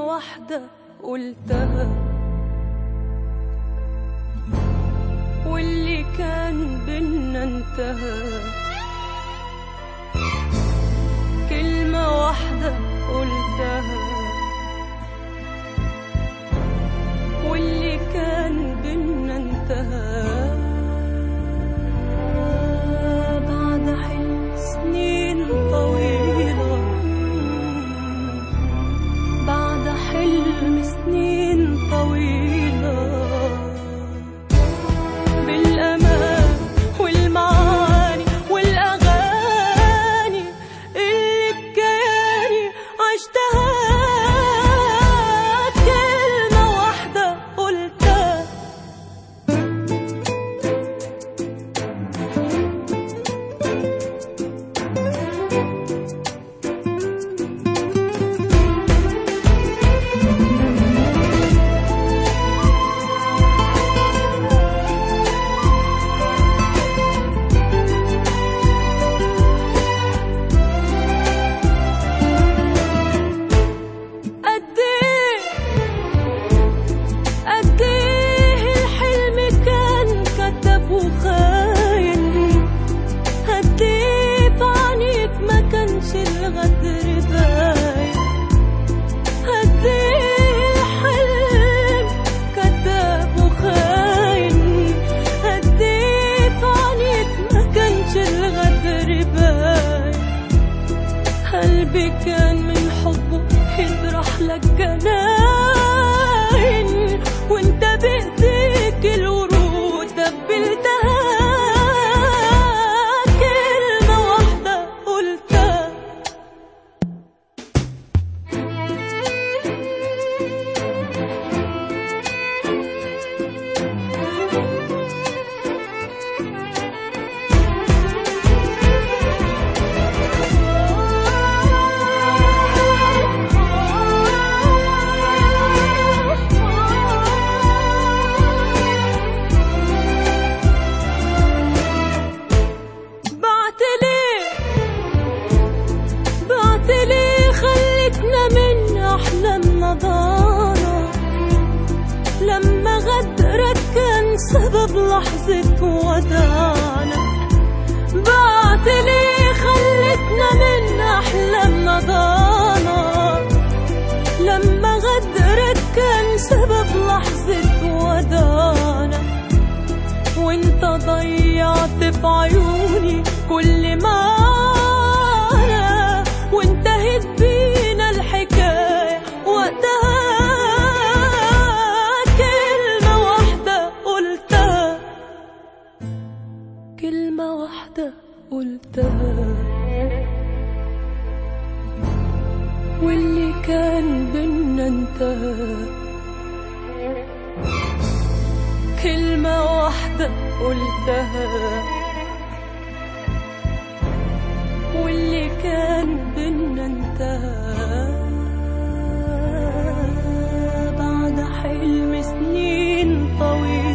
واحدة قلتها واللي كان بينا انتهى كلمة واحدة قلتها واللي كان بينا انتهى بعد حلم سنين طويلة بعد حلم سنين طويلة بالأمان والمعاني والأغاني اللي بكياني عشتها كلمة واحدة قلتها قد ايه قد ايه الحلم كان كذاب وخاين قد ايه بعينيك ما كانش الغدر باين قد ايه الحلم كذاب وخاين قد ايه بعينيك ما كانش الغدر باين قلبي كان من حبه يطرح لك جناين وانت بايديك الورود دبلتها كلمة واحدة قلتها بعت ليه بعت ليه خلتنا من أحلامنا ضانا لما غدرك كان سبب لحظة وداعنا بعت ليه خلتنا من أحلامنا ضانا لما غدرك كان سبب لحظة وداعنا وانت ضيعت في عيوني كل ما أنا وانتهت بينا الحكاية وقتها كلمة واحدة قلتها كلمة واحدة قلتها واللي كان بينا انتهى كلمة واحدة قلتها واللي كان بينا انتهى بعد حلم سنين طويلة